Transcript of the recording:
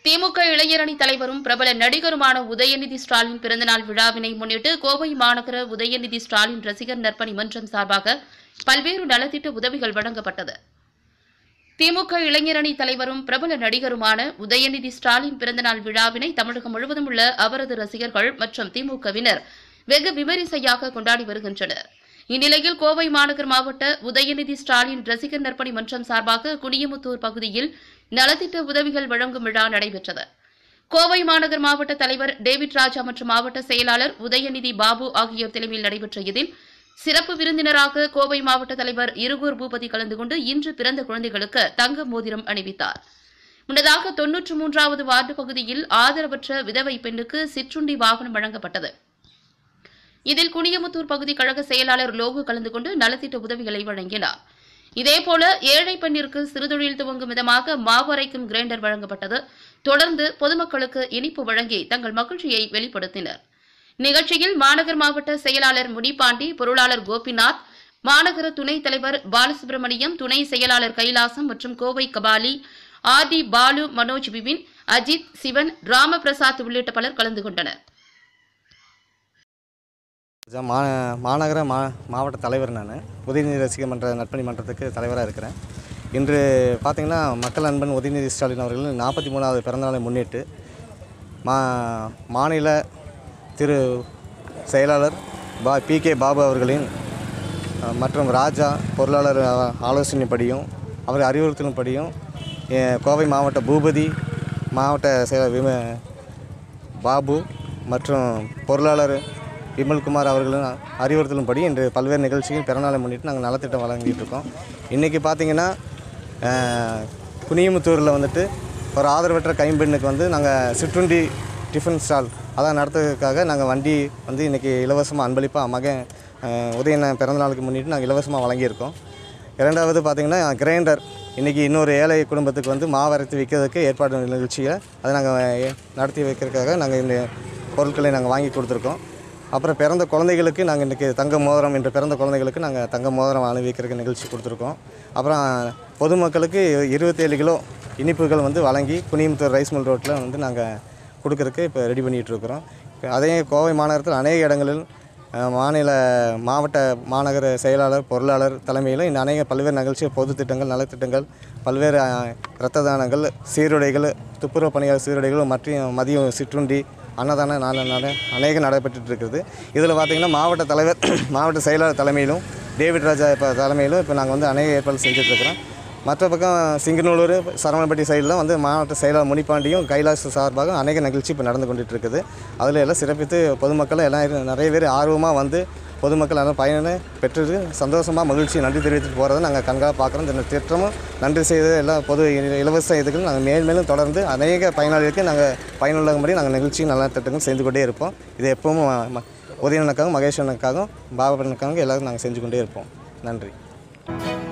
திமுக இளைஞரணி தலைவரும் பிரபல நடிகருமான உதயநிதி ஸ்டாலின் பிறந்தநாள் விழாவினை முன்னிட்டு கோவை மாநகர உதயநிதி ஸ்டாலின் ரசிகர் நற்பணி மன்றம் சார்பாக பல்வேறு நலத்திட்ட உதவிகள் வழங்கப்பட்டது திமுக இளைஞரணி தலைவரும் பிரபல நடிகருமான உதயநிதி ஸ்டாலின் பிறந்தநாள் விழாவினை தமிழகம் முழுவதும் உள்ள அவரது ரசிகர்கள் மற்றும் திமுகவினர் வெகு விமரிசையாக கொண்டாடி வருகின்றனர் இந்நிலையில் கோவை மாநகர் மாவட்ட உதயநிதி ஸ்டாலின் ரசிகர் நற்பணி மன்றம் சார்பாக குனியமுத்தூர் பகுதியில் நலத்திட்ட உதவிகள் வழங்கும் விழா நடைபெற்றது கோவை மாநகர் மாவட்ட தலைவர் டேவிட் ராஜா மற்றும் மாவட்ட செயலாளர் உதயநிதி பாபு ஆகியோர் தலைமையில் நடைபெற்ற இதில் சிறப்பு விருந்தினராக கோவை மாவட்ட தலைவர் இருகூர் பூபதி கலந்து கொண்டு இன்று பிறந்த குழந்தைகளுக்கு தங்க மோதிரம் அணிவித்தார் முன்னதாக தொன்னூற்று மூன்றாவது வார்டு பகுதியில் ஆதரவற்ற விதவை பெண்ணுக்கு சிற்றுண்டி வாகனம் வழங்கப்பட்டது இதில் குனியமுத்தூர் பகுதி கழக செயலாளர் லோகு கலந்து கொண்டு நலத்திட்ட உதவிகளை வழங்கினார் இதேபோல ஏழை பெண்ணிற்கு சிறுதொழில் துவங்கும் விதமாக மாவு அரைக்கும் கிரைண்டர் வழங்கப்பட்டது தொடர்ந்து பொதுமக்களுக்கு இனிப்பு வழங்கி தங்கள் மகிழ்ச்சியை வெளிப்படுத்தினர் நிகழ்ச்சியில் மாநகர் மாவட்ட செயலாளர் முனிபாண்டி பொருளாளர் கோபிநாத் மாநகர துணைத் தலைவர் பாலசுப்ரமணியம் துணை செயலாளர் கைலாசம் மற்றும் கோவை கபாலி ஆர் டி பாலு மனோஜ் விபின் அஜித் சிவன் ராமபிரசாத் உள்ளிட்ட பலர் கலந்து கொண்டனர் ஜ- மா மாநகர மா மாவட்ட தலைவர் நான் உதயநிதி ரசிகர் மன்ற நற்பணி மன்றத்துக்கு தலைவராக இருக்கிறேன் இன்று பார்த்திங்கன்னா மக்கள் அன்பன் உதயநிதி ஸ்டாலின் அவர்கள் நாற்பத்தி மூணாவது பிறந்தநாளை முன்னிட்டு மா மாநில திரு செயலாளர் பா பி கே பாபு அவர்களின் அஹ், மற்றும் ராஜா பொருளாளர் அஹ், ஆலோசனைப்படியும் அவர் அறிவுறுத்தலின்படியும் எ- கோவை மாவட்ட பூபதி மாவட்ட செயலர் விம பாபு மற்றும் பொருளாளர் விமல்குமார் அவர்களும் அறிவுறுத்தலின்படி இன்று பல்வேறு நிகழ்ச்சிகள் பிறநாளை முன்னிட்டு நாங்கள் நலத்திட்டம் வழங்கிட்டு இருக்கோம் இன்றைக்கி பார்த்தீங்கன்னா அஹ், குனியமுத்தூரில் வந்துட்டு ஒரு ஆதரவற்ற கைம்பெண்ணுக்கு வந்து நாங்கள் சிற்றுண்டி டிஃபன் ஸ்டால் அதான் நடத்துறதுக்காக நாங்கள் வண்டி வந்து இன்றைக்கி இலவசமாக அன்பளிப்பாக மகன் அஹ், உதயன பிறந்தநாளுக்கு முன்னிட்டு நாங்கள் இலவசமாக வழங்கியிருக்கோம் இரண்டாவது பார்த்திங்கன்னா கிரைண்டர் இன்றைக்கி இன்னொரு ஏழை குடும்பத்துக்கு வந்து மாவு அரைத்து விற்கிறதுக்கு ஏற்பாடு நிகழ்ச்சியை அதை நாங்கள் நடத்தி வைக்கிறதுக்காக நாங்கள் இந்த பொருட்களை நாங்கள் வாங்கி கொடுத்துருக்கோம் அப்புறம் பிறந்த குழந்தைகளுக்கு நாங்கள் இன்றைக்கி தங்க மோதிரம் என்ற பிறந்த குழந்தைகளுக்கு நாங்கள் தங்க மோதிரம் அணிவிக்கிறதுக்கு நிகழ்ச்சி கொடுத்துருக்கோம் அப்புறம் பொதுமக்களுக்கு இருபத்தேழு கிலோ இனிப்புகள் வந்து வழங்கி குனியமுத்தூர் ரைஸ் மில் ரோட்டில் வந்து நாங்கள் கொடுக்கறதுக்கு இப்போ ரெடி பண்ணிகிட்டு இருக்கிறோம் அதே கோவை மாநகரத்தில் அநேக இடங்களில் அஹ், மாநில மாவட்ட மாநகர செயலாளர் பொருளாளர் தலைமையில் இந்த அநேக பல்வேறு நிகழ்ச்சிகள் பொது திட்டங்கள் நலத்திட்டங்கள் பல்வேறு அஹ், இரத்த தானங்கள் சீருடைகள் துப்புரவு பணியாளர் சீருடைகள் மற்றும் மதியம் சிற்றுண்டி அன்னதான நாள நாள அநேக நடைபெற்றுட்டு இருக்குது இதில் பார்த்திங்கன்னா மாவட்ட தலைவர் மாவட்ட செயலாளர் தலைமையிலும் டேவிட் ராஜா இப்போ தலைமையிலும் இப்போ நாங்கள் வந்து அநேக ஏற்பாடு செஞ்சுட்ருக்கிறோம் மற்ற பக்கம் சிங்கநல்லூர் சரவணப்பட்டி சைடில் வந்து மாவட்ட செயலாளர் முனிப்பாண்டியும் கைலாஸ் சார்பாக அநேக நிகழ்ச்சி இப்போ நடந்து கொண்டுட்டு இருக்குது அதில் எல்லாம் சிறப்பித்து பொதுமக்கள் எல்லாம் நிறைய பேர் ஆர்வமாக வந்து பொதுமக்கள் எல்லாம் பயனை பெற்று சந்தோஷமாக மகிழ்ச்சி நன்றி தெரிவித்துட்டு போகிறத நாங்கள் கண்காக பார்க்குறோம் இந்த திட்டமும் நன்றி செய்த எல்லா பொது இ- இலவச இதுகள் நாங்கள் மேல் மேலும் தொடர்ந்து அநேக பயனாளிகளுக்கு நாங்கள் பயனுள்ளபடி நாங்கள் நிகழ்ச்சி நல்ல திட்டங்கள் செஞ்சு கொண்டே இருப்போம் இது எப்பவும் ம- ம- உதயனனுக்காகவும் மகேஸ்வரனுக்காகவும் பாபண்ணனுக்காகவும் எல்லாரும் நாங்கள் செஞ்சு கொண்டே இருப்போம் நன்றி